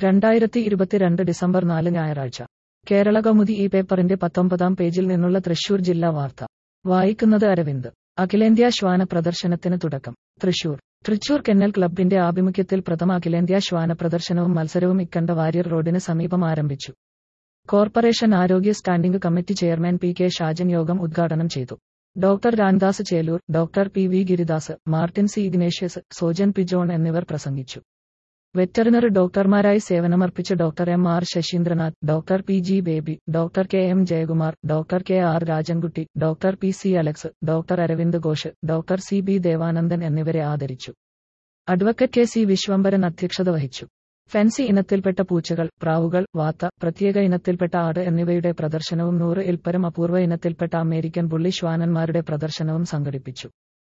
രണ്ടായിരത്തി ഇരുപത്തിരണ്ട് ഡിസംബർ നാല് ഞായറാഴ്ച കേരള കൗമുദി ഈ പേപ്പറിന്റെ പത്തൊമ്പതാം പേജിൽ നിന്നുള്ള തൃശൂർ ജില്ലാ വാർത്ത വായിക്കുന്നത് അരവിന്ദ് അഖിലേന്ത്യാ ശ്വാന പ്രദർശനത്തിന് തുടക്കം തൃശൂർ തൃശൂർ കെന്നൽ ക്ലബിന്റെ ആഭിമുഖ്യത്തിൽ പ്രഥമ അഖിലേന്ത്യാ ശ്വാന പ്രദർശനവും മത്സരവും ഇക്കണ്ട വാര്യർ റോഡിന് സമീപം ആരംഭിച്ചു കോർപ്പറേഷൻ ആരോഗ്യ standing committee chairman P K Shajan യോഗം ഉദ്ഘാടനം ചെയ്തു doctor Ramdas Chelur doctor P V Giridas Martin C Ignatius Sojan P John എന്നിവർ പ്രസംഗിച്ചു വെറ്ററിനറി ഡോക്ടർമാരായി സേവനമർപ്പിച്ച doctor M R Sasheendranath doctor P G Baby doctor K M Jayakumar doctor K R Rajankutty doctor P C Alex doctor Aravind Ghosh doctor C B Devanandan എന്നിവരെ ആദരിച്ചു advocate K C Vishwambharan അധ്യക്ഷത വഹിച്ചു fancy ഇനത്തിൽപ്പെട്ട പൂച്ചകൾ പ്രാവുകൾ വാത്ത പ്രത്യേക ഇനത്തിൽപ്പെട്ട ആട് എന്നിവയുടെ പ്രദർശനവും നൂറ് ഇൽപ്പരം അപൂർവ ഇനത്തിൽപ്പെട്ട അമേരിക്കൻ ബുള്ളി ശ്വാനന്മാരുടെ പ്രദർശനവും സംഘടിപ്പിച്ചു